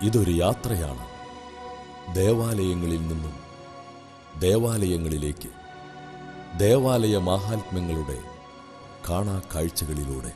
ഇതൊരു യാത്രയാണ് ദേവാലയങ്ങളിൽ നിന്നും ദേവാലയങ്ങളിലേക്ക് ദേവാലയ മാഹാത്മ്യങ്ങളുടെ കാണാ കാഴ്ചകളിലൂടെ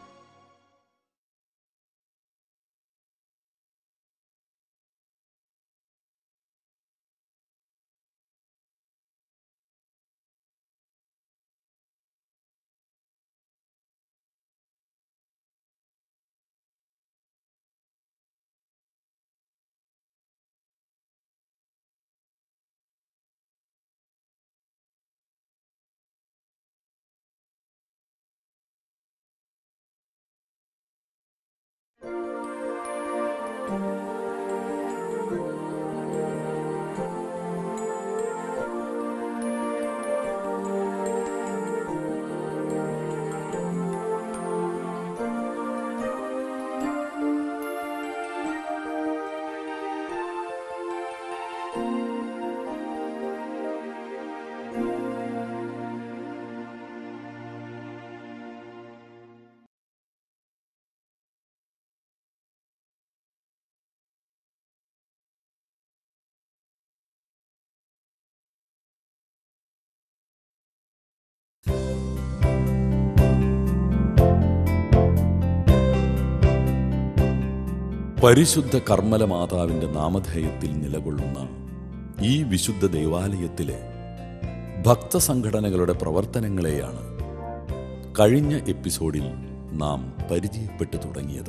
പരിശുദ്ധ കർമ്മല മാതാവിന്റെ നാമധേയത്തിൽ നിലകൊള്ളുന്ന ഈ വിശുദ്ധ ദേവാലയത്തിലെ ഭക്തസംഘടനകളുടെ പ്രവർത്തനങ്ങളെയാണ് കഴിഞ്ഞ എപ്പിസോഡിൽ നാം പരിചയപ്പെട്ടു തുടങ്ങിയത്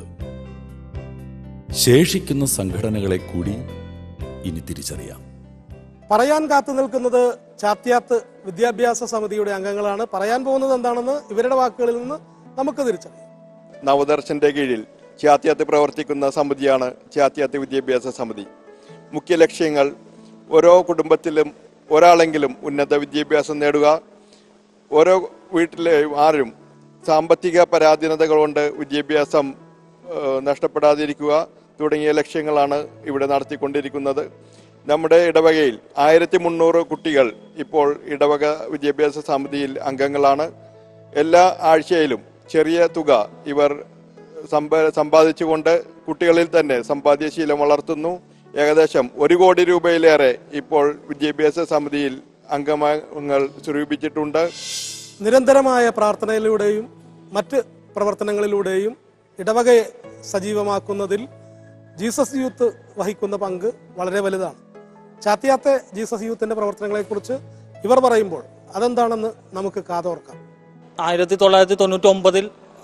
ശേഷിക്കുന്ന സംഘടനകളെ കൂടി ഇനി തിരിച്ചറിയാം പറയാൻ കാത്തു നിൽക്കുന്നത് ചാത്യാത്ത് വിദ്യാഭ്യാസ സമിതിയുടെ അംഗങ്ങളാണ് പറയാൻ പോകുന്നത് എന്താണെന്ന് ഇവരുടെ വാക്കുകളിൽ നിന്ന് നമുക്ക് തിരിച്ചറിയാം നവദർശന്റെ കീഴിൽ ചാത്യാത്ത് പ്രവർത്തിക്കുന്ന സമിതിയാണ് ചാത്യാത്ത് വിദ്യാഭ്യാസ സമിതി മുഖ്യ ലക്ഷ്യങ്ങൾ ഓരോ കുടുംബത്തിലും ഒരാളെങ്കിലും ഉന്നത വിദ്യാഭ്യാസം നേടുക ഓരോ വീട്ടിലെ ആരും സാമ്പത്തിക പരാധീനതകൾ കൊണ്ട് വിദ്യാഭ്യാസം ഏഹ്, നഷ്ടപ്പെടാതിരിക്കുക തുടങ്ങിയ ലക്ഷ്യങ്ങളാണ് ഇവിടെ നടത്തിക്കൊണ്ടിരിക്കുന്നത് നമ്മുടെ ഇടവകയിൽ ആയിരത്തി മുന്നൂറ് കുട്ടികൾ ഇപ്പോൾ ഇടവക വിദ്യാഭ്യാസ സമിതിയിൽ അംഗങ്ങളാണ് എല്ലാ ആഴ്ചയിലും ചെറിയ തുക ഇവർ സമ്പ- സമ്പാദിച്ചുകൊണ്ട് കുട്ടികളിൽ തന്നെ സമ്പാദ്യശീലം വളർത്തുന്നു ഏകദേശം ഒരു കോടി രൂപയിലേറെ ഇപ്പോൾ വിദ്യാഭ്യാസ സമിതിയിൽ അംഗങ്ങൾ സ്വരൂപിച്ചിട്ടുണ്ട് നിരന്തരമായ പ്രാർത്ഥനയിലൂടെയും മറ്റ് പ്രവർത്തനങ്ങളിലൂടെയും ഇടവകയെ സജീവമാക്കുന്നതിൽ ജീസസ് യൂത്ത് വഹിക്കുന്ന പങ്ക് വളരെ വലുതാണ് ചാത്യാത്തെ ജീസസ് യൂത്തിന്റെ പ്രവർത്തനങ്ങളെക്കുറിച്ച് ഇവർ പറയുമ്പോൾ അതെന്താണെന്ന് നമുക്ക് കാതോർക്കാം ആയിരത്തി തൊള്ളായിരത്തി തൊണ്ണൂറ്റി ഒമ്പതിൽ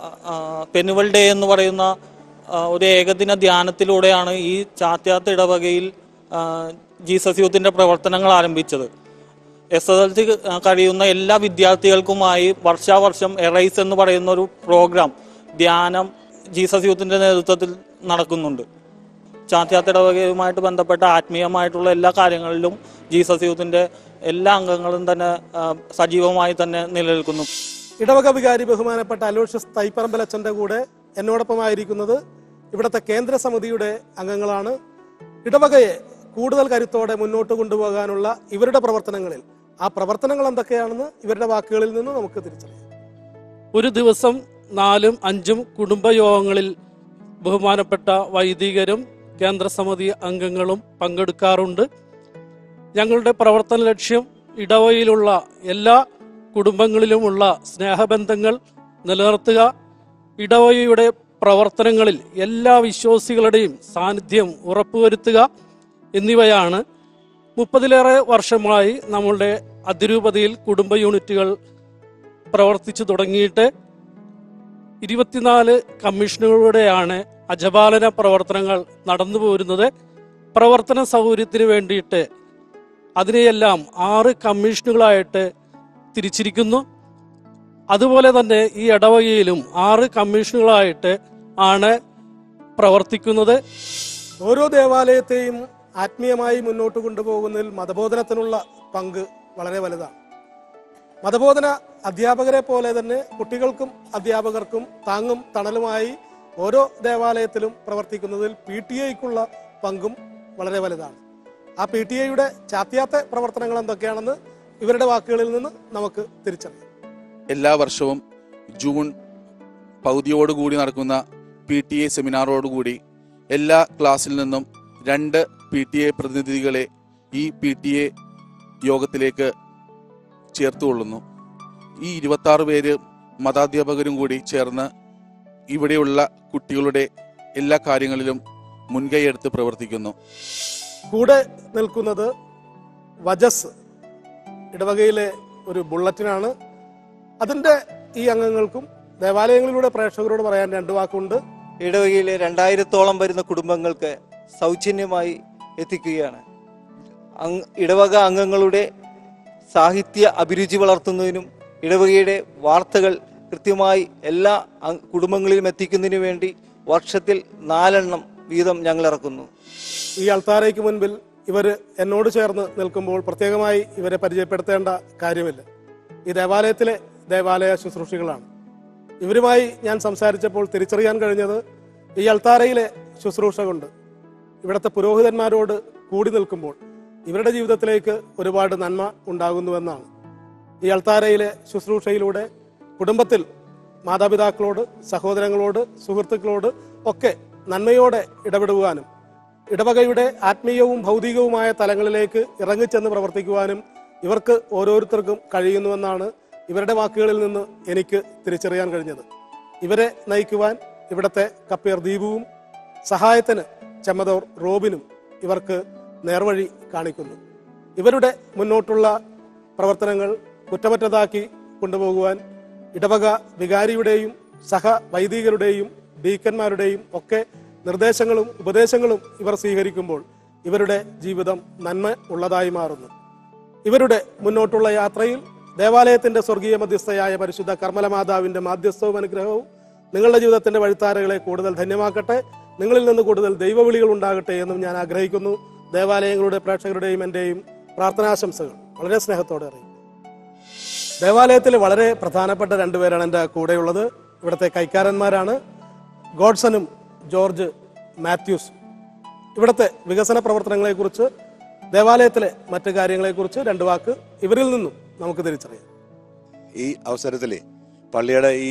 പെനുവൽ ഡേ എന്ന് പറയുന്ന ആ, ഒരു ഏകദിന ധ്യാനത്തിലൂടെയാണ് ഈ ചാത്യാത്ത് ഇടവകയിൽ ആ, ജീസസ് യൂത്തിന്റെ പ്രവർത്തനങ്ങൾ ആരംഭിച്ചത് എസ് എസ് എൽ സി കഴിയുന്ന എല്ലാ വിദ്യാർത്ഥികൾക്കുമായി വർഷാവർഷം എറൈസ് എന്ന് പറയുന്ന ഒരു പ്രോഗ്രാം ധ്യാനം ജീസസ് യൂത്തിന്റെ നേതൃത്വത്തിൽ നടക്കുന്നുണ്ട് ചാത്യാത്ത് ഇടവകയുമായിട്ട് ബന്ധപ്പെട്ട ആത്മീയമായിട്ടുള്ള എല്ലാ കാര്യങ്ങളിലും ജീസസ് യൂത്തിന്റെ എല്ലാ അംഗങ്ങളും തന്നെ ആ, സജീവമായി തന്നെ നിലനിൽക്കുന്നു ഇടവക വികാരി ബഹുമാനപ്പെട്ട അലോഷ്യസ് തൈപ്പറമ്പലച്ചന്റെ കൂടെ എന്നോടൊപ്പമായിരിക്കുന്നത് ഇവിടുത്തെ കേന്ദ്ര സമിതിയുടെ അംഗങ്ങളാണ് ഇടവകയെ കൂടുതൽ കരുത്തോടെ മുന്നോട്ട് കൊണ്ടുപോകാനുള്ള ഇവരുടെ പ്രവർത്തനങ്ങളിൽ ആ പ്രവർത്തനങ്ങൾ എന്തൊക്കെയാണെന്ന് ഇവരുടെ വാക്കുകളിൽ നിന്ന് നമുക്ക് തിരിച്ചറിയാം ഒരു ദിവസം നാലും അഞ്ചും കുടുംബയോഗങ്ങളിൽ ബഹുമാനപ്പെട്ട വൈദികരും കേന്ദ്രസമിതി അംഗങ്ങളും പങ്കെടുക്കാറുണ്ട് ഞങ്ങളുടെ പ്രവർത്തന ലക്ഷ്യം ഇടവയിലുള്ള എല്ലാ കുടുംബങ്ങളിലുമുള്ള സ്നേഹബന്ധങ്ങൾ നിലനിർത്തുക ഇടവകയുടെ പ്രവർത്തനങ്ങളിൽ എല്ലാ വിശ്വാസികളുടെയും സാന്നിധ്യം ഉറപ്പുവരുത്തുക എന്നിവയാണ് മുപ്പതിലേറെ വർഷമായി നമ്മളുടെ അതിരൂപതയിൽ കുടുംബ യൂണിറ്റുകൾ പ്രവർത്തിച്ചു തുടങ്ങിയിട്ട് ഇരുപത്തിനാല് കമ്മീഷനുകളുടെയാണ് അജപാലന പ്രവർത്തനങ്ങൾ നടന്നു പോരുന്നത് പ്രവർത്തന സൗകര്യത്തിന് വേണ്ടിയിട്ട് അതിനെയെല്ലാം ആറ് കമ്മീഷനുകളായിട്ട് തിരിച്ചിരിക്കുന്നു അതുപോലെ തന്നെ ഈ ഇടവകയിലും ആറ് കമ്മീഷനുകളായിട്ട് ആണ് പ്രവർത്തിക്കുന്നത് ഓരോ ദേവാലയത്തെയും ആത്മീയമായി മുന്നോട്ട് കൊണ്ടുപോകുന്നതിൽ മതബോധനത്തിനുള്ള പങ്ക് വളരെ വലുതാണ് മതബോധന അധ്യാപകരെ പോലെ തന്നെ കുട്ടികൾക്കും അധ്യാപകർക്കും താങ്ങും തണലുമായി ഓരോ ദേവാലയത്തിലും പ്രവർത്തിക്കുന്നതിൽ പി ടി ഐക്കുള്ള പങ്കും വളരെ വലുതാണ് ആ പി ടി ഐയുടെ ചാത്യാത്ത പ്രവർത്തനങ്ങൾ എന്തൊക്കെയാണെന്ന് ഇവരുടെ വാക്കുകളിൽ നിന്ന് നമുക്ക് തിരിച്ചറിയാം എല്ലാ വർഷവും ജൂൺ പകുതിയോടുകൂടി നടക്കുന്ന പി ടി എ സെമിനാറോടുകൂടി എല്ലാ ക്ലാസ്സിൽ നിന്നും രണ്ട് പി ടി എ പ്രതിനിധികളെ ഈ പി ടി എ യോഗത്തിലേക്ക് ചേർത്തുകൊള്ളുന്നു ഈ ഇരുപത്തി ആറ് പേര് മതാധ്യാപകരും കൂടി ചേർന്ന് ഇവിടെയുള്ള കുട്ടികളുടെ എല്ലാ കാര്യങ്ങളിലും മുൻകൈയെടുത്ത് പ്രവർത്തിക്കുന്നു കൂടെ നിൽക്കുന്നത് വജസ് ഇടവകയിലെ ഒരു ബുള്ളറ്റിനാണ് അതിൻ്റെ ഈ അംഗങ്ങൾക്കും ദേവാലയങ്ങളിലൂടെ പ്രേക്ഷകരോട് പറയാൻ രണ്ടു വാക്കുണ്ട് ഇടവകയിലെ രണ്ടായിരത്തോളം വരുന്ന കുടുംബങ്ങൾക്ക് സൗജന്യമായി എത്തിക്കുകയാണ് അങ് ഇടവക അംഗങ്ങളുടെ സാഹിത്യ അഭിരുചി വളർത്തുന്നതിനും ഇടവകയുടെ വാർത്തകൾ കൃത്യമായി എല്ലാ അങ് കുടുംബങ്ങളിലും എത്തിക്കുന്നതിനു വേണ്ടി വർഷത്തിൽ നാലെണ്ണം വീതം ഞങ്ങൾ ഇറക്കുന്നു ഈ അൾത്താരയ്ക്ക് മുൻപിൽ ഇവർ എന്നോട് ചേർന്ന് നിൽക്കുമ്പോൾ പ്രത്യേകമായി ഇവരെ പരിചയപ്പെടുത്തേണ്ട കാര്യമില്ല ഈ ദേവാലയത്തിലെ ദേവാലയ ശുശ്രൂഷികളാണ് ഇവരുമായി ഞാൻ സംസാരിച്ചപ്പോൾ തിരിച്ചറിയാൻ കഴിഞ്ഞത് ഈ അൾത്താരയിലെ ശുശ്രൂഷ കൊണ്ട് ഇവിടുത്തെ പുരോഹിതന്മാരോട് കൂടി നിൽക്കുമ്പോൾ ഇവരുടെ ജീവിതത്തിലേക്ക് ഒരുപാട് നന്മ ഉണ്ടാകുന്നുവെന്നാണ് ഈ അൾത്താരയിലെ ശുശ്രൂഷയിലൂടെ കുടുംബത്തിൽ മാതാപിതാക്കളോട് സഹോദരങ്ങളോട് സുഹൃത്തുക്കളോട് ഒക്കെ നന്മയോടെ ഇടപെടുവാനും ഇടവകയുടെ ആത്മീയവും ഭൗതികവുമായ തലങ്ങളിലേക്ക് ഇറങ്ങിച്ചെന്ന് പ്രവർത്തിക്കുവാനും ഇവർക്ക് ഓരോരുത്തർക്കും കഴിയുന്നുവെന്നാണ് ഇവരുടെ വാക്കുകളിൽ നിന്ന് എനിക്ക് തിരിച്ചറിയാൻ കഴിഞ്ഞത് ഇവരെ നയിക്കുവാൻ ഇവിടുത്തെ കപ്പിയർ ദീപുവും സഹായത്തിന് ചെമ്മതോർ റോബിനും ഇവർക്ക് നേർവഴി കാണിക്കുന്നു ഇവരുടെ മുന്നോട്ടുള്ള പ്രവർത്തനങ്ങൾ കുറ്റമറ്റതാക്കി കൊണ്ടുപോകുവാൻ ഇടവക വികാരിയുടെയും സഹ വൈദികരുടെയും ഡീക്കന്മാരുടെയും ഒക്കെ നിർദ്ദേശങ്ങളും ഉപദേശങ്ങളും ഇവർ സ്വീകരിക്കുമ്പോൾ ഇവരുടെ ജീവിതം നന്മ ഉള്ളതായി മാറുന്നു ഇവരുടെ മുന്നോട്ടുള്ള യാത്രയിൽ ദേവാലയത്തിന്റെ സ്വർഗീയ മധ്യസ്ഥയായ പരിശുദ്ധ കർമ്മലമാതാവിന്റെ മാധ്യസ്ഥവും അനുഗ്രഹവും നിങ്ങളുടെ ജീവിതത്തിന്റെ വഴിത്താരകളെ കൂടുതൽ ധന്യമാക്കട്ടെ നിങ്ങളിൽ നിന്ന് കൂടുതൽ ദൈവവിളികൾ ഉണ്ടാകട്ടെ എന്നും ഞാൻ ആഗ്രഹിക്കുന്നു ദേവാലയങ്ങളുടെ പ്രേക്ഷകരുടെയും എന്റെയും പ്രാർത്ഥനാശംസകൾ വളരെ സ്നേഹത്തോടെ അറിയിക്കും ദേവാലയത്തിൽ വളരെ പ്രധാനപ്പെട്ട രണ്ടുപേരാണ് എൻ്റെ കൂടെയുള്ളത് ഇവിടുത്തെ കൈക്കാരന്മാരാണ് ഗോഡ്സണും ജോർജ് മാത്യൂസ് ഇവിടുത്തെ വികസന പ്രവർത്തനങ്ങളെക്കുറിച്ച് ദേവാലയത്തിലെ മറ്റു കാര്യങ്ങളെക്കുറിച്ച് രണ്ട് വാക്ക് ഇവരിൽ നിന്നും നമുക്ക് തിരിച്ചറിയാം ഈ അവസരത്തിൽ പള്ളിയുടെ ഈ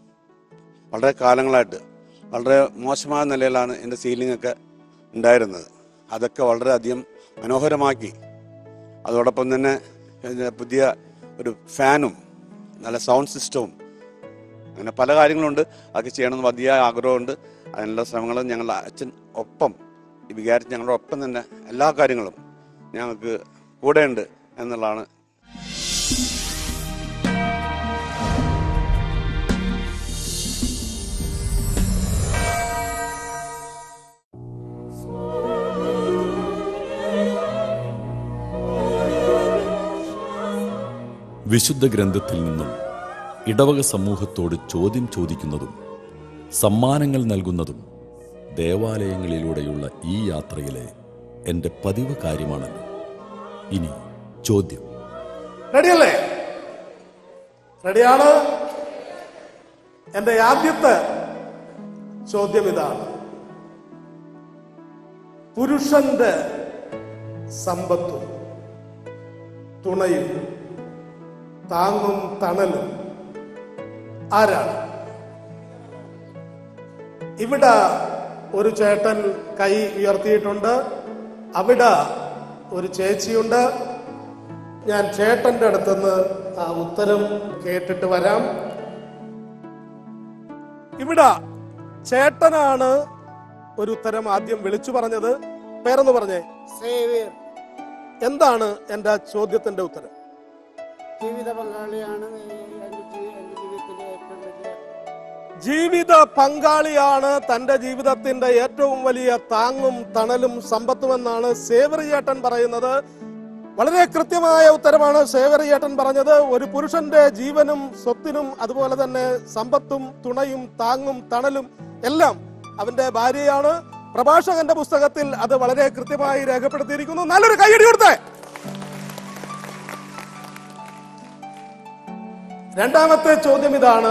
വളരെ കാലങ്ങളായിട്ട് വളരെ മോശമായ നിലയിലാണ് എൻ്റെ സീലിംഗ് ഒക്കെ ഉണ്ടായിരുന്നത് അതൊക്കെ വളരെയധികം മനോഹരമാക്കി അതോടൊപ്പം തന്നെ ഇതിന് പുതിയ ഒരു ഫാനും നല്ല സൗണ്ട് സിസ്റ്റവും അങ്ങനെ പല കാര്യങ്ങളുണ്ട് അതൊക്കെ ചെയ്യണമെന്ന് വലിയ ആഗ്രഹമുണ്ട് അതിനുള്ള ശ്രമങ്ങൾ ഞങ്ങളുടെ അച്ഛൻ ഒപ്പം ഈ വികാരിച്ച് ഞങ്ങളുടെ ഒപ്പം തന്നെ എല്ലാ കാര്യങ്ങളും ഞങ്ങൾക്ക് കൂടെയുണ്ട് എന്നുള്ളതാണ് വിശുദ്ധ ഗ്രന്ഥത്തിൽ നിന്നും ഇടവക സമൂഹത്തോട് ചോദ്യം ചോദിക്കുന്നതും സമ്മാനങ്ങൾ നൽകുന്നതും ദേവാലയങ്ങളിലൂടെയുള്ള ഈ യാത്രയിലെ എൻ്റെ പതിവ് കാര്യമാണല്ലോ ഇനി ചോദ്യം റെഡിയല്ലേ റെഡിയാണ് എൻ്റെ ആദ്യത്തെ ചോദ്യം ഇതാണ് പുരുഷന്റെ സമ്പത്തും തുണയും താങ്ങും തണലും ആരാണ് ഇവിടെ ഒരു ചേട്ടൻ കൈ ഉയർത്തിയിട്ടുണ്ട് അവിടെ ഒരു ചേച്ചിയുണ്ട് ഞാൻ ചേട്ടന്റെ അടുത്തുനിന്ന് ആ ഉത്തരം കേട്ടിട്ട് വരാം ഇവിടെ ചേട്ടനാണ് ഒരു ഉത്തരം ആദ്യം വിളിച്ചു പറഞ്ഞത് പേരെന്ന് പറഞ്ഞേ സേവിയർ എന്താണ് എന്റെ ചോദ്യത്തിന്റെ ഉത്തരം ജീവിത പങ്കാളിയാണ് എൻ്റെ ജീ- എൻ്റെ ജീവിതത്തിലെ ഏറ്റവും വലിയ ജീവിത പങ്കാളിയാണ് തന്റെ ജീവിതത്തിന്റെ ഏറ്റവും വലിയ താങ്ങും തണലും സമ്പത്തുമെന്നാണ് സേവറിയേട്ടൻ പറയുന്നത് വളരെ കൃത്യമായ ഉത്തരമാണ് സേവറിയേട്ടൻ പറഞ്ഞത് ഒരു പുരുഷന്റെ ജീവനും സ്വത്തിനും അതുപോലെ തന്നെ സമ്പത്തും തുണയും താങ്ങും തണലും എല്ലാം അവന്റെ ഭാര്യയാണ് പ്രഭാഷകന്റെ പുസ്തകത്തിൽ അത് വളരെ കൃത്യമായി രേഖപ്പെടുത്തിയിരിക്കുന്നു നല്ലൊരു കൈയടി കൊടുത്തേ രണ്ടാമത്തെ ചോദ്യം ഇതാണ്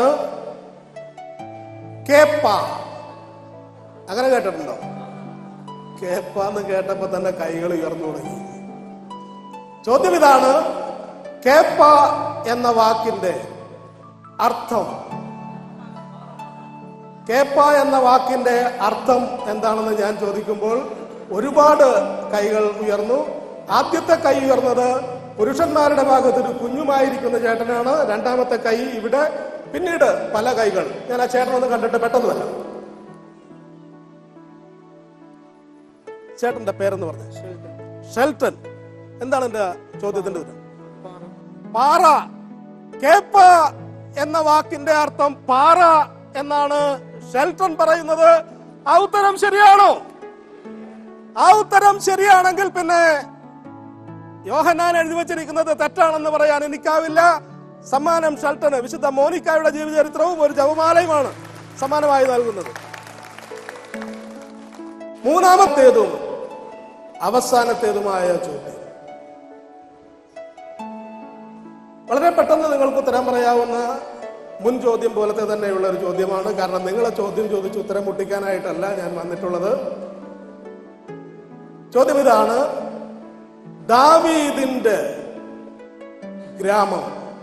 കേപ്പ അങ്ങനെ കേട്ടിട്ടുണ്ടോ കേപ്പ എന്ന് കേട്ടപ്പോ തന്നെ കൈകൾ ഉയർന്നു തുടങ്ങി ചോദ്യം ഇതാണ് കേപ്പ എന്ന വാക്കിന്റെ അർത്ഥം കേപ്പ എന്ന വാക്കിന്റെ അർത്ഥം എന്താണെന്ന് ഞാൻ ചോദിക്കുമ്പോൾ ഒരുപാട് കൈകൾ ഉയർന്നു ആദ്യത്തെ കൈ ഉയർന്നത് പുരുഷന്മാരുടെ ഭാഗത്ത് ഒരു കുഞ്ഞുമായിരിക്കുന്ന ചേട്ടനാണ് രണ്ടാമത്തെ കൈ ഇവിടെ പിന്നീട് പല കൈകൾ ഞാൻ ആ ചേട്ടനൊന്ന് കണ്ടിട്ട് പെട്ടെന്ന് വരാം ചേട്ടന്റെ പേരെന്ന് പറഞ്ഞു ഷെൽട്ടൻ എന്താണ് എന്റെ ചോദ്യത്തിന്റെ ഉത്തരം പാറ കേപ്പ എന്ന വാക്കിന്റെ അർത്ഥം പാറ എന്നാണ് ഷെൽട്ടൺ പറയുന്നത് ആ ഉത്തരം ശരിയാണോ ആ ഉത്തരം ശരിയാണെങ്കിൽ പിന്നെ യോഹന്നാൻ എഴുതി വച്ചിരിക്കുന്നത് തെറ്റാണെന്ന് പറയാൻ എനിക്കാവില്ല സമ്മാനം ഷെൽട്ടന് വിശുദ്ധ മോനിക്കായുടെ ജീവചരിത്രവും ഒരു ജപമാലയുമാണ് സമ്മാനമായി നൽകുന്നത് മൂന്നാമത്തേതും അവസാനത്തേതുമായ ചോദ്യം വളരെ പെട്ടെന്ന് നിങ്ങൾക്ക് ഉത്തരം പറയാവുന്ന മുൻ ചോദ്യം പോലത്തെ തന്നെയുള്ള ഒരു ചോദ്യമാണ് കാരണം നിങ്ങളെ ചോദ്യം ചോദിച്ച് ഉത്തരം മുട്ടിക്കാനായിട്ടല്ല ഞാൻ വന്നിട്ടുള്ളത് ചോദ്യം ഇതാണ് ദാവീദിന്റെ ഗ്രാമം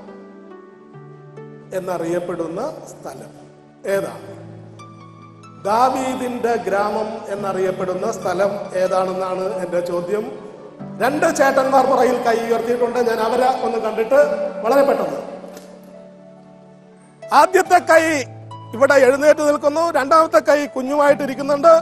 എന്നറിയപ്പെടുന്ന സ്ഥലം ഏതാണ് ദാവീദിന്റെ ഗ്രാമം എന്നറിയപ്പെടുന്ന സ്ഥലം ഏതാണെന്നാണ് എന്റെ ചോദ്യം രണ്ട് ചേട്ടന്മാർ പുറയിൽ കൈ ഉയർത്തിയിട്ടുണ്ട് ഞാൻ അവരെ ഒന്ന് കണ്ടിട്ട് വളരെ പെട്ടെന്ന് ആദ്യത്തെ കൈ ഇവിടെ എഴുന്നേറ്റ് നിൽക്കുന്നു രണ്ടാമത്തെ കൈ കുഞ്ഞുമായിട്ട് ഇരിക്കുന്നുണ്ട്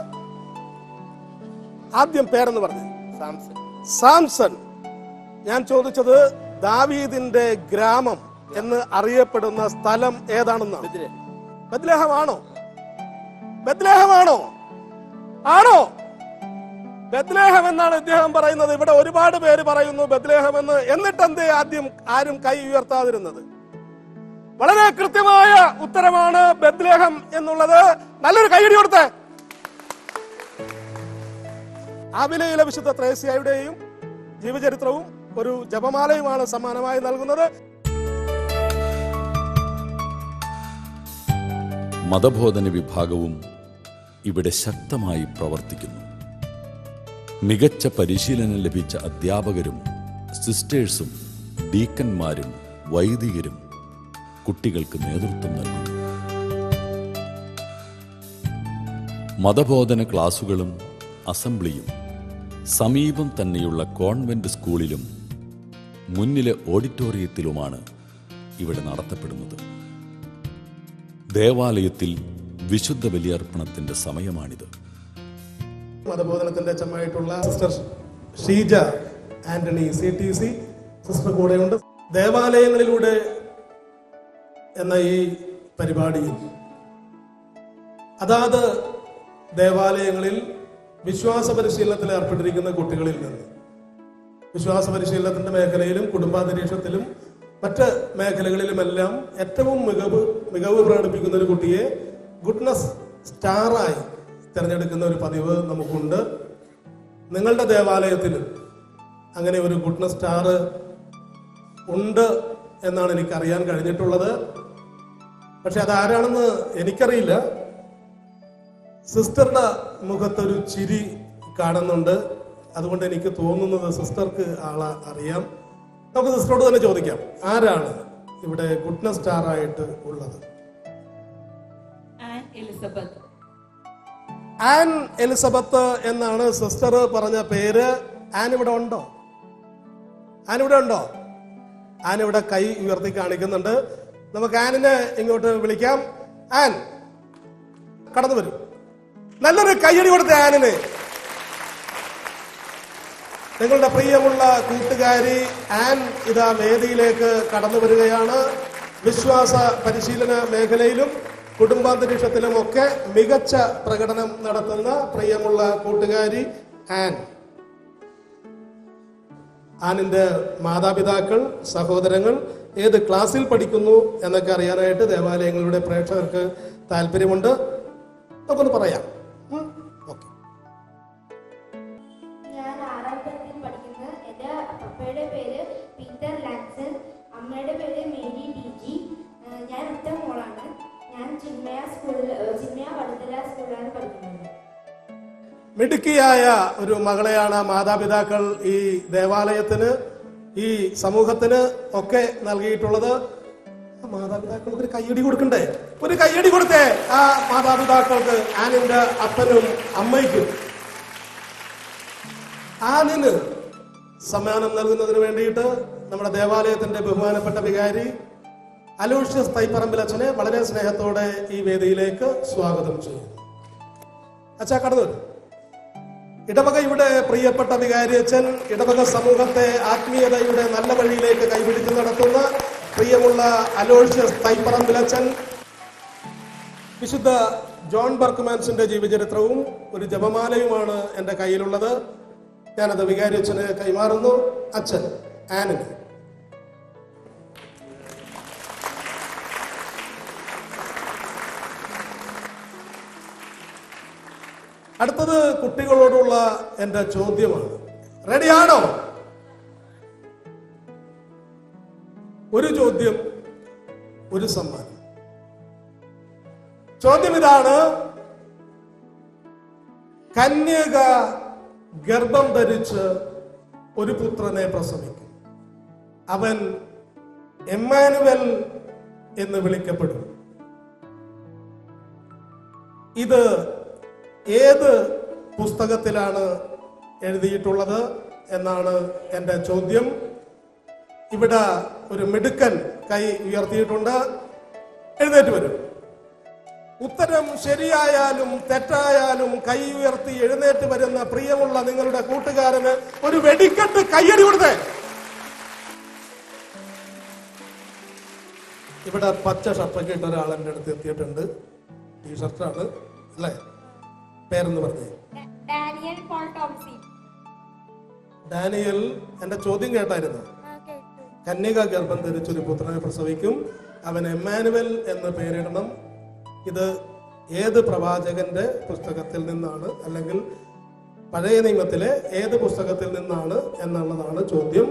ആദ്യം പേരെന്ന് പറഞ്ഞു സാംസൺ സാംസൺ ഞാൻ ചോദിച്ചത് ദാവീദിന്റെ ഗ്രാമം എന്ന് അറിയപ്പെടുന്ന സ്ഥലം ഏതാണെന്നാണ് ബദ്ലേഹമാണോ ബദ്ലേഹമാണോ ആണോ ബദ്ലേഹം എന്നാണ് ഇദ്ദേഹം പറയുന്നത് ഇവിടെ ഒരുപാട് പേര് പറയുന്നു ബദ്ലേഹം എന്ന് എന്നിട്ട് എന്തേ ആദ്യം ആരും കൈ ഉയർത്താതിരുന്നത് വളരെ കൃത്യമായ ഉത്തരമാണ് ബദ്ലേഹം എന്നുള്ളത് നല്ലൊരു കൈയടി കൊടുത്തേ ആവിലയിലെ വിശുദ്ധ ത്രേസ്യയുടെയും ജീവചരിത്രവും ഒരു ജപമാലയുമാണ് സമ്മാനമായി നൽകുന്നത് മതബോധന വിഭാഗവും ഇവിടെ ശക്തമായി പ്രവർത്തിക്കുന്നു മികച്ച പരിശീലനം ലഭിച്ച അധ്യാപകരും സിസ്റ്റേഴ്സും ഡീക്കന്മാരും വൈദികരും കുട്ടികൾക്ക് നേതൃത്വം നൽകുന്നു മതബോധന ക്ലാസുകളും അസംബ്ലിയും സമീപം തന്നെയുള്ള കോൺവെന്റ് സ്കൂളിലും മുന്നിലെ ഓഡിറ്റോറിയത്തിലുമാണ് ഇവിടെ നടത്തപ്പെടുന്നത് ദേവാലയത്തിൽ വിശുദ്ധ ബലിയർപ്പണത്തിന്റെ സമയമാണിത് മതബോധനത്തിന്റെ അച്ഛമായിട്ടുള്ള sister Sheeja Antony C T C sister കൂടെയുണ്ട് ദേവാലയങ്ങളിലൂടെ എന്ന ഈ പരിപാടിയിൽ അതാത് ദേവാലയങ്ങളിൽ വിശ്വാസ പരിശീലനത്തിൽ ഏർപ്പെട്ടിരിക്കുന്ന കുട്ടികളിൽ നിന്ന് വിശ്വാസ പരിശീലനത്തിന്റെ മേഖലയിലും കുടുംബാന്തരീക്ഷത്തിലും മറ്റ് മേഖലകളിലുമെല്ലാം ഏറ്റവും മികവ് മികവ് പ്രകടിപ്പിക്കുന്ന ഒരു കുട്ടിയെ ഗുഡ്നസ് സ്റ്റാറായി തിരഞ്ഞെടുക്കുന്ന ഒരു പതിവ് നമുക്കുണ്ട് നിങ്ങളുടെ ദേവാലയത്തിൽ അങ്ങനെ ഒരു ഗുഡ്നസ് സ്റ്റാർ ഉണ്ട് എന്നാണ് എനിക്ക് അറിയാൻ കഴിഞ്ഞിട്ടുള്ളത് പക്ഷെ അതാരാണെന്ന് എനിക്കറിയില്ല സിസ്റ്ററുടെ മുഖത്തൊരു ചിരി കാണുന്നുണ്ട് അതുകൊണ്ട് എനിക്ക് തോന്നുന്നത് സിസ്റ്റർക്ക് ആളെ അറിയാം നമുക്ക് സിസ്റ്ററോട് തന്നെ ചോദിക്കാം ആരാണ് ഇവിടെ ഗുഡ്നസ് സ്റ്റാർ ആയിട്ട് ഉള്ളത് ആൻ എലിസബത്ത് ആൻ എലിസബത്ത് എന്നാണ് സിസ്റ്റർ പറഞ്ഞ പേര് ആൻ ഇവിടെ ഉണ്ടോ ആൻ ഇവിടെ ഉണ്ടോ ആൻ ഇവിടെ കൈ ഉയർത്തി കാണിക്കുന്നുണ്ട് നമുക്ക് ആനിനെ ഇങ്ങോട്ട് വിളിക്കാം ആൻ കടന്നു വരും നല്ലൊരു കൈയടി കൊടുത്ത ആനിന് നിങ്ങളുടെ പ്രിയമുള്ള കൂട്ടുകാരി ആൻ ഇതാ വേദിയിലേക്ക് കടന്നു വരികയാണ് വിശ്വാസ പരിശീലന മേഖലയിലും കുടുംബാന്തരീക്ഷത്തിലും ഒക്കെ മികച്ച പ്രകടനം നടത്തുന്ന പ്രിയമുള്ള കൂട്ടുകാരി ആൻ ആനിന്റെ മാതാപിതാക്കൾ സഹോദരങ്ങൾ ഏത് ക്ലാസ്സിൽ പഠിക്കുന്നു എന്നൊക്കെ അറിയാനായിട്ട് ദേവാലയങ്ങളുടെ പ്രേക്ഷകർക്ക് താല്പര്യമുണ്ട് നമുക്കൊന്ന് പറയാം ഉം? ഓക്കെ ഞാൻ ആറാം ക്ലാസ്സിൽ പഠിക്കുന്ന എൻ്റെ പപ്പയുടെ പേര് പീറ്റർ ലാൻസൺ അമ്മയുടെ പേര് മേരി ടി ജി ഏഹ് ഞാൻ ഒറ്റ മോളാണ് ഞാൻ ചിന്മയ സ്കൂളിൽ ഏഹ് ചിന്മയ വടുതല സ്കൂളിലാണ് പഠിക്കുന്നത് മിടുക്കിയായ ഒരു മകളെയാണ് മാതാപിതാക്കൾ ഈ ദേവാലയത്തിന് ഈ സമൂഹത്തിന് ഒക്കെ നൽകിയിട്ടുള്ളത് ആ മാതാപിതാക്കൾക്ക് ഒരു കയ്യടി കൊടുക്കണ്ടേ ഒരു കയ്യടി കൊടുത്തേ ആ മാതാപിതാക്കൾക്ക് ആനിന്റെ അപ്പനും അമ്മയ്ക്കും ആനിന് സമ്മാനം നൽകുന്നതിന് വേണ്ടിയിട്ട് നമ്മുടെ ദേവാലയത്തിന്റെ ബഹുമാനപ്പെട്ട വികാരി അലൂഷ്യസ് തൈപ്പറമ്പിൽ അച്ഛനെ വളരെ സ്നേഹത്തോടെ ഈ വേദിയിലേക്ക് സ്വാഗതം ചെയ്യുന്നു അച്ഛാ കടന്നു വരൂ. ഇടവകയുടെ പ്രിയപ്പെട്ട വികാരി അച്ഛൻ ഇടവക സമൂഹത്തെ ആത്മീയതയുടെ നല്ല വഴിയിലേക്ക് കൈപിടിച്ച് നടത്തുന്ന പ്രിയമുള്ള അലോഷ്യസ് തൈപ്പറമ്പിൽ അച്ഛൻ വിശുദ്ധ ജോൺ ബർക്ക്മാൻസിന്റെ ജീവചരിത്രവും ഒരു ജപമാലയുമാണ് എൻ്റെ കയ്യിലുള്ളത് ഞാനത് വികാരി അച്ഛന് കൈമാറുന്നു അച്ഛൻ ആനനി അടുത്തത് കുട്ടികളോടുള്ള എൻ്റെ ചോദ്യമാണ് റെഡിയാണോ ഒരു ചോദ്യം ഒരു സമ്മാനം ചോദ്യം ഇതാണ് കന്യക ഗർഭം ധരിച്ച് ഒരു പുത്രനെ പ്രസവിക്കും അവൻ എമ്മാനുവൽ എന്ന് വിളിക്കപ്പെടും ഇത് ഏത് പുസ്തകത്തിലാണ് എഴുതിയിട്ടുള്ളത് എന്നാണ് എൻ്റെ ചോദ്യം ഇവിടെ ഒരു മിടുക്കൻ കൈ ഉയർത്തിയിട്ടുണ്ട് എഴുന്നേറ്റ് വരും ഉത്തരം ശരിയായാലും തെറ്റായാലും കൈ ഉയർത്തി എഴുന്നേറ്റ് വരുന്ന പ്രിയമുള്ള നിങ്ങളുടെ കൂട്ടുകാരന് ഒരു വെടിക്കെട്ട് കയ്യടി കൊടുത്തേ ഇവിടെ പച്ച ഷർട്ടൊക്കെ ഇട്ട ഒരാൾ എൻ്റെ അടുത്ത് എത്തിയിട്ടുണ്ട് ഈ ഷർട്ടാണ് അല്ലേ പേരെന്ന് പറഞ്ഞേ ഡാനിയൽ പോൾ ടോംസി ഡാനിയൽ എന്റെ ചോദ്യം കേട്ടായിരുന്നു കന്യക ഗർഭം ധരിച്ചൊരു പുത്രനെ പ്രസവിക്കും അവൻ എമ്മാനുവൽ എന്ന് പേരിടണം ഇത് ഏത് പ്രവാചകന്റെ പുസ്തകത്തിൽ നിന്നാണ് അല്ലെങ്കിൽ പഴയ നിയമത്തിലെ ഏത് പുസ്തകത്തിൽ നിന്നാണ് എന്നുള്ളതാണ് ചോദ്യം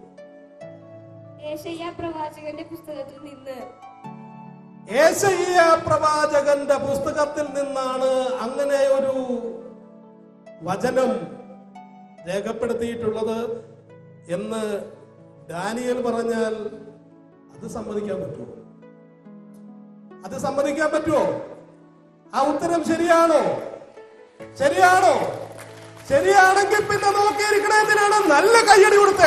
ഏഷ്യ പ്രവാചകന്റെ പുസ്തകത്തിൽ നിന്ന് ഏശയ്യ പ്രവാചകന്റെ പുസ്തകത്തിൽ നിന്നാണ് അങ്ങനെ ഒരു വചനം രേഖപ്പെടുത്തിയിട്ടുള്ളത് എന്ന് ഡാനിയൽ പറഞ്ഞാൽ അത് സമ്മതിക്കാൻ പറ്റുമോ അത് സമ്മതിക്കാൻ പറ്റുമോ ആ ഉത്തരം ശരിയാണോ ശരിയാണോ ശരിയാണെങ്കിൽ പിന്നെ നോക്കിയിരിക്കണ എന്തിനാണ് നല്ല കയ്യടി കൊടുത്തേ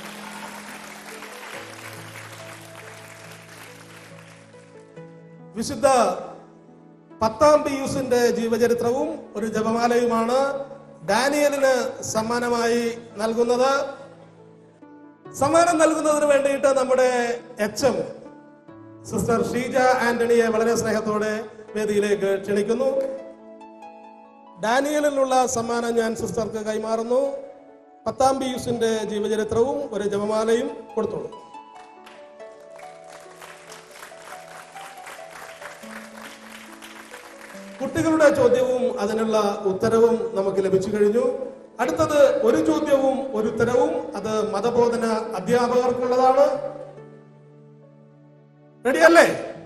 വിശുദ്ധ പത്താം പിയൂസിന്റെ ജീവചരിത്രവും ഒരു ജപമാലയുമാണ് ഡാനിയലിന് സമ്മാനമായി നൽകുന്നത് സമ്മാനം നൽകുന്നതിന് വേണ്ടിയിട്ട് നമ്മുടെ എച്ച് എം സിസ്റ്റർ ഷീജ ആന്റണിയെ വളരെ സ്നേഹത്തോടെ വേദിയിലേക്ക് ക്ഷണിക്കുന്നു ഡാനിയലിനുള്ള സമ്മാനം ഞാൻ സിസ്റ്റർക്ക് കൈമാറുന്നു പത്താം പിയൂസിന്റെ ജീവചരിത്രവും ഒരു ജപമാലയും കൊടുത്തോളൂ കുട്ടികളുടെ ചോദ്യവും അതിനുള്ള ഉത്തരവും നമുക്ക് ലഭിച്ചു കഴിഞ്ഞു അടുത്തത് ഒരു ചോദ്യവും ഒരു ഉത്തരവും അത് മതബോധന അധ്യാപകർക്കുള്ളതാണ് റെഡിയല്ലേ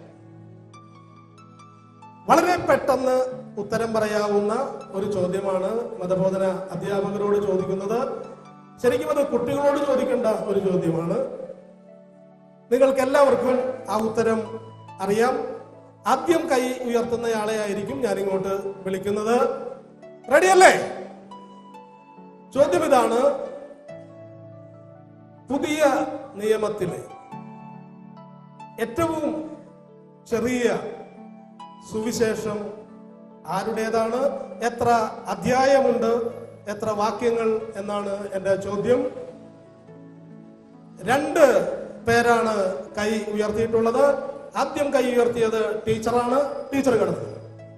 വളരെ പെട്ടെന്ന് ഉത്തരം പറയാവുന്ന ഒരു ചോദ്യമാണ് മതബോധന അധ്യാപകരോട് ചോദിക്കുന്നത് ശരിക്കും അത് കുട്ടികളോട് ചോദിക്കേണ്ട ഒരു ചോദ്യമാണ് നിങ്ങൾക്ക് എല്ലാവർക്കും ആ ഉത്തരം അറിയാം ആദ്യം കൈ ഉയർത്തുന്നയാളെ ആയിരിക്കും ഞാൻ ഇങ്ങോട്ട് വിളിക്കുന്നത് റെഡിയല്ലേ ചോദ്യം ഇതാണ് പുതിയ നിയമത്തിലെ ഏറ്റവും ചെറിയ സുവിശേഷം ആരുടേതാണ് എത്ര അധ്യായമുണ്ട് എത്ര വാക്യങ്ങൾ എന്നാണ് എൻ്റെ ചോദ്യം രണ്ട് പേരാണ് കൈ ഉയർത്തിയിട്ടുള്ളത് ആദ്യം കൈ ഉയർത്തിയത് ടീച്ചറാണ് ടീച്ചർ കിടന്നത്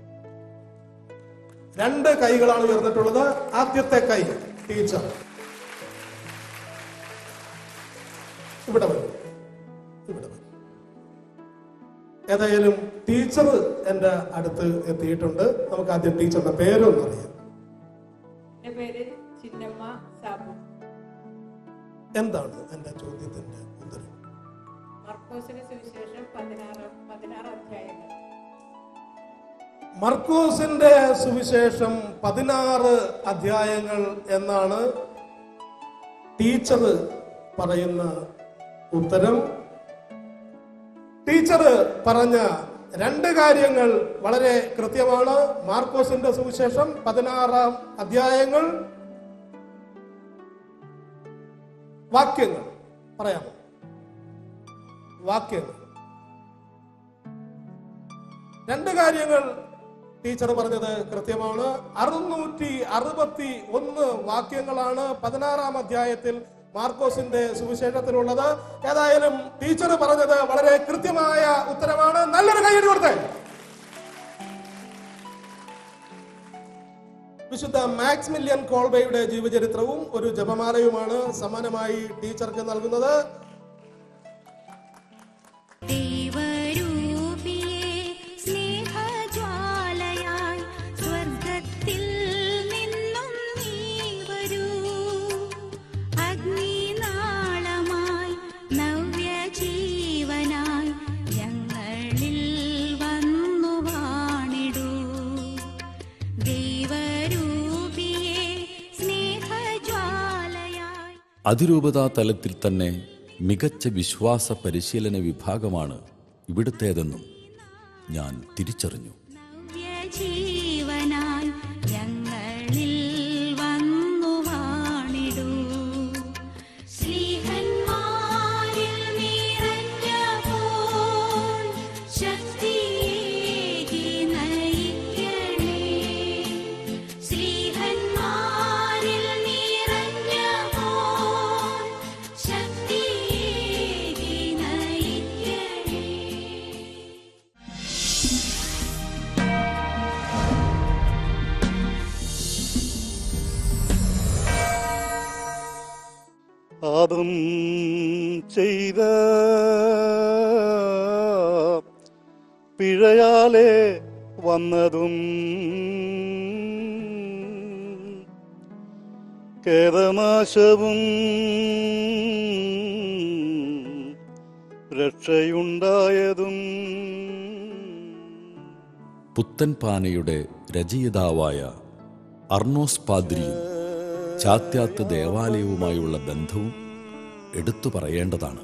രണ്ട് കൈകളാണ് ഉയർന്നിട്ടുള്ളത് ആദ്യത്തെ കൈ ടീച്ചർ ഇവിടെ വരും ഇവിടെ വരും ഏതായാലും ടീച്ചർ എൻ്റെ അടുത്ത് എത്തിയിട്ടുണ്ട് നമുക്ക് ആദ്യം ടീച്ചറുടെ പേരൊന്നും അറിയാം എന്റെ പേര് ചിന്നമ്മ സാബു എന്താണ് എൻ്റെ ചോദ്യത്തിന്റെ ഉത്തരം മർക്കോസിന് സുവിശേഷം പതിനാറ് പതിനാറ് അധ്യായങ്ങൾ മർക്കോസിന്റെ സുവിശേഷം പതിനാറ് അധ്യായങ്ങൾ എന്നാണ് ടീച്ചർ പറയുന്ന ഉത്തരം ടീച്ചർ പറഞ്ഞ രണ്ട് കാര്യങ്ങൾ വളരെ കൃത്യമാണ് മാർക്കോസിന്റെ സുവിശേഷം പതിനാറാം അധ്യായങ്ങൾ വാക്യങ്ങൾ പറയാമോ വാക്യങ്ങൾ രണ്ട് കാര്യങ്ങൾ ടീച്ചർ പറഞ്ഞത് കൃത്യമാണ് അറുന്നൂറ്റി അറുപത്തി ഒന്ന് വാക്യങ്ങളാണ് പതിനാറാം അധ്യായത്തിൽ മാർക്കോസിന്റെ സുവിശേഷത്തിലുള്ളത് ഏതായാലും ടീച്ചർ പറഞ്ഞത് വളരെ കൃത്യമായ ഉത്തരമാണ് നല്ലൊരു കൈയ്യടി കൊടുത്തേ വിശുദ്ധ മാക്സ് മില്യൻ കോൾബയുടെ ജീവചരിത്രവും ഒരു ജപമാലയുമാണ് സമ്മാനമായി ടീച്ചർക്ക് നൽകുന്നത് ദൈവരൂപിയേ സ്നേഹജ്വാലയായി സ്വർഗത്തിൽ നിന്നും നീ വരൂ അഗ്നിനാളമായി നവ്യജീവനായി ഞങ്ങളിൽ വന്നു വാണിടൂ ദൈവരൂപിയേ സ്നേഹജ്വാലയായി അതിരൂപതാ തലത്തിൽ തന്നെ മികച്ച വിശ്വാസ പരിശീലന വിഭാഗമാണ് ഇവിടുത്തേതെന്നും ഞാൻ തിരിച്ചറിഞ്ഞു ജീവനായി ഞങ്ങളിൽ വന്നു വാണിടൂ ശ്രീഹന്മാരിൽ നിറഞ്ഞപ്പോൾ ശക്തിയേകി നയിക്കണേ ശ്രീഹന്മാരിൽ നിറഞ്ഞപ്പോൾ ശക്തിയേകി നയിക്കണേ പാപം ചെയ്ത പിഴയാലെ വന്നതും കേരനാശവും രക്ഷയുണ്ടായതും പുത്തൻ പാനയുടെ രചയിതാവായ അർണോസ് പാദ്രിയും ചാത്യാത്ത് ദേവാലയവുമായുള്ള ബന്ധവും എടുത്തു പറയേണ്ടതാണ്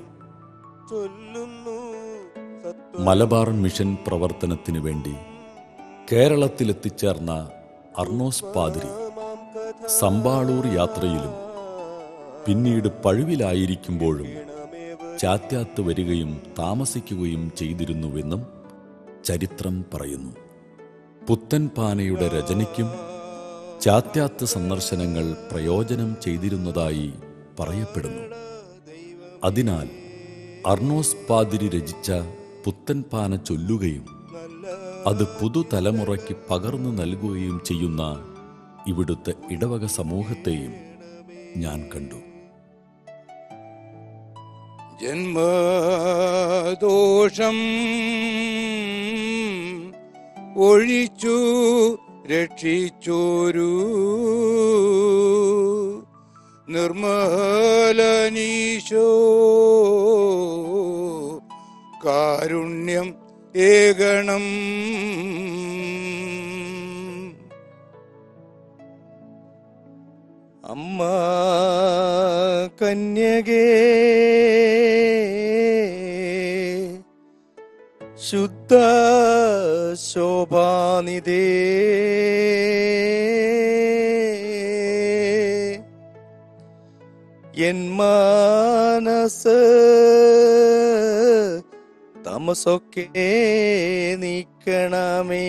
മലബാർ മിഷൻ പ്രവർത്തനത്തിനു വേണ്ടി കേരളത്തിലെത്തിച്ചേർന്ന അർണോസ് പാദ്രി സമ്പാളൂർ യാത്രയിലും പിന്നീട് പഴുവിലായിരിക്കുമ്പോഴും ചാത്യാത്ത് വരികയും താമസിക്കുകയും ചെയ്തിരുന്നുവെന്നും ചരിത്രം പറയുന്നു പുത്തൻ പാനയുടെ രചനയ്ക്കും ചാത്യാത്ത് സന്ദർശനങ്ങൾ പ്രയോജനം ചെയ്തിരുന്നതായി പറയപ്പെടുന്നു അതിനാൽ അർണോസ് പാതിരി രചിച്ച പുത്തൻ പാന ചൊല്ലുകയും അത് പുതുതലമുറയ്ക്ക് പകർന്നു നൽകുകയും ചെയ്യുന്ന ഇവിടുത്തെ ഇടവക സമൂഹത്തെയും ഞാൻ കണ്ടു ജന്മദോഷം ഒഴിച്ചു രക്ഷിച്ചോരു നിർമ്മലനീശോ കാരുണ്യം ഏകണം അമ്മ കന്യകേ ശുദ്ധ ശോഭാനിതേ എൻ മനസ് തമസൊക്കെ നീക്കണമേ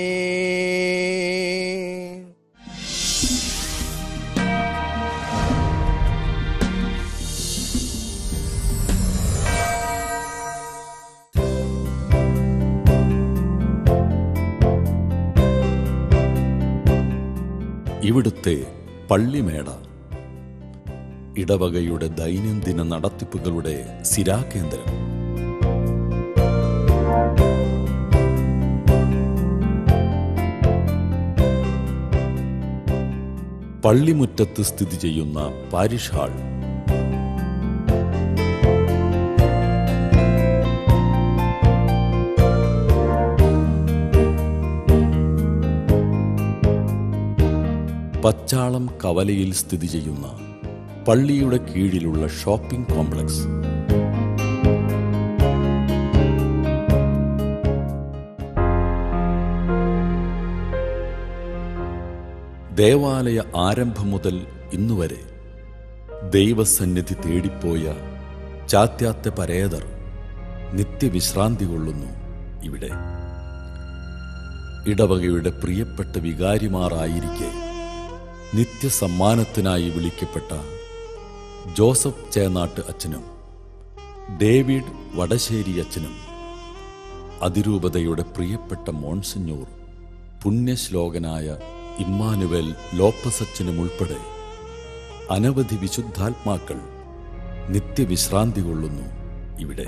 ഇവിടുത്തെ പള്ളിമേട ഇടവകയുടെ ദൈനംദിന നടത്തിപ്പുകളുടെ സിരാകേന്ദ്രം പള്ളിമുറ്റത്ത് സ്ഥിതി ചെയ്യുന്ന പാരിഷ് ഹാൾ പച്ചാളം കവലയിൽ സ്ഥിതി ചെയ്യുന്ന പള്ളിയുടെ കീഴിലുള്ള ഷോപ്പിംഗ് കോംപ്ലക്സ് ദേവാലയ ആരംഭം മുതൽ ഇന്നുവരെ ദൈവസന്നിധി തേടിപ്പോയ ചാത്യാത്തെ പരേതർ നിത്യവിശ്രാന്തി കൊള്ളുന്നു ഇവിടെ ഇടവകയുടെ പ്രിയപ്പെട്ട വികാരിമാറായിരിക്കെ നിത്യസമ്മാനത്തിനായി വിളിക്കപ്പെട്ട ജോസഫ് ചേനാട്ട് അച്ഛനും ഡേവിഡ് വടശ്ശേരി അച്ഛനും അതിരൂപതയുടെ പ്രിയപ്പെട്ട മോൺസിഞ്ഞൂർ പുണ്യശ്ലോകനായ ഇമ്മാനുവൽ ലോപ്പസ് അച്ഛനും ഉൾപ്പെടെ അനവധി വിശുദ്ധാത്മാക്കൾ നിത്യവിശ്രാന്തി കൊള്ളുന്നു ഇവിടെ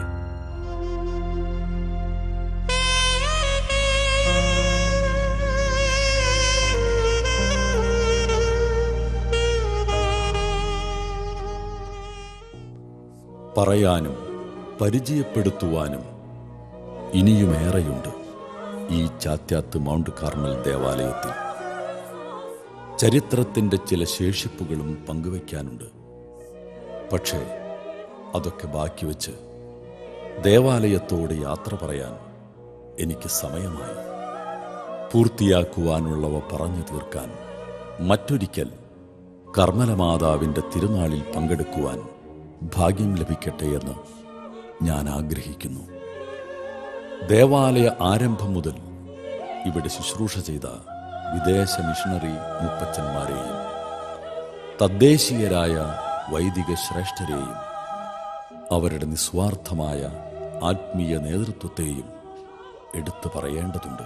പറയാനും പരിചയപ്പെടുത്തുവാനും ഇനിയുമേറെയുണ്ട് ഈ ചാത്യാത്ത് മൗണ്ട് കാർമൽ ദേവാലയത്തിൽ ചരിത്രത്തിൻ്റെ ചില ശേഷിപ്പുകളും പങ്കുവയ്ക്കാനുണ്ട് പക്ഷേ അതൊക്കെ ബാക്കി വച്ച് ദേവാലയത്തോട് യാത്ര പറയാൻ എനിക്ക് സമയമായി പൂർത്തിയാക്കുവാനുള്ളവ പറഞ്ഞു തീർക്കാൻ മറ്റൊരിക്കൽ കർമ്മലമാതാവിൻ്റെ തിരുനാളിൽ പങ്കെടുക്കുവാൻ ഭാഗ്യം ലഭിക്കട്ടെ എന്ന് ഞാൻ ആഗ്രഹിക്കുന്നു ദേവാലയ ആരംഭം മുതൽ ഇവിടെ ശുശ്രൂഷ ചെയ്ത വിദേശ മിഷണറി മുപ്പച്ചന്മാരെയും തദ്ദേശീയരായ വൈദിക ശ്രേഷ്ഠരെയും അവരുടെ നിസ്വാർത്ഥമായ ആത്മീയ നേതൃത്വത്തെയും എടുത്തു പറയേണ്ടതുണ്ട്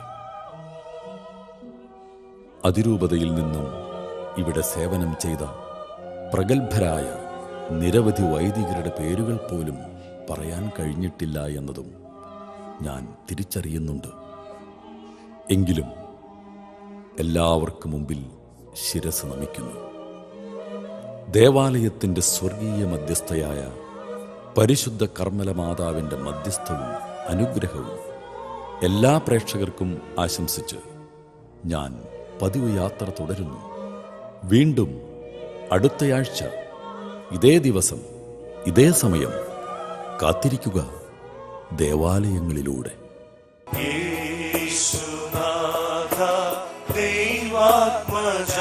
അതിരൂപതയിൽ നിന്നും ഇവിടെ സേവനം ചെയ്ത പ്രഗത്ഭരായ നിരവധി വൈദികരുടെ പേരുകൾ പോലും പറയാൻ കഴിഞ്ഞിട്ടില്ല എന്നതും ഞാൻ തിരിച്ചറിയുന്നുണ്ട് എങ്കിലും എല്ലാവർക്കും മുമ്പിൽ ശിരസ് നമിക്കുന്നു ദേവാലയത്തിൻ്റെ സ്വർഗീയ മധ്യസ്ഥയായ പരിശുദ്ധ കർമ്മല മാതാവിൻ്റെ മധ്യസ്ഥവും അനുഗ്രഹവും എല്ലാ പ്രേക്ഷകർക്കും ആശംസിച്ച് ഞാൻ പതിവ് യാത്ര തുടരുന്നു വീണ്ടും അടുത്തയാഴ്ച ഇതേ ദിവസം ഇതേ സമയം കാത്തിരിക്കുക ദേവാലയങ്ങളിലൂടെ യേശുനാഥ ദൈവാത്മജ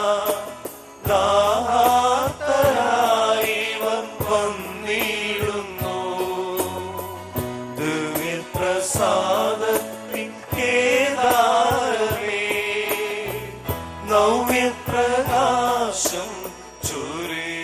ദാഹാർത്തരായിവർ വന്നിടുന്നു ദിവ്യപ്രസാദത്തിൻ കേദാരമേ നവ്യപ്രകാശം ചൊരിയ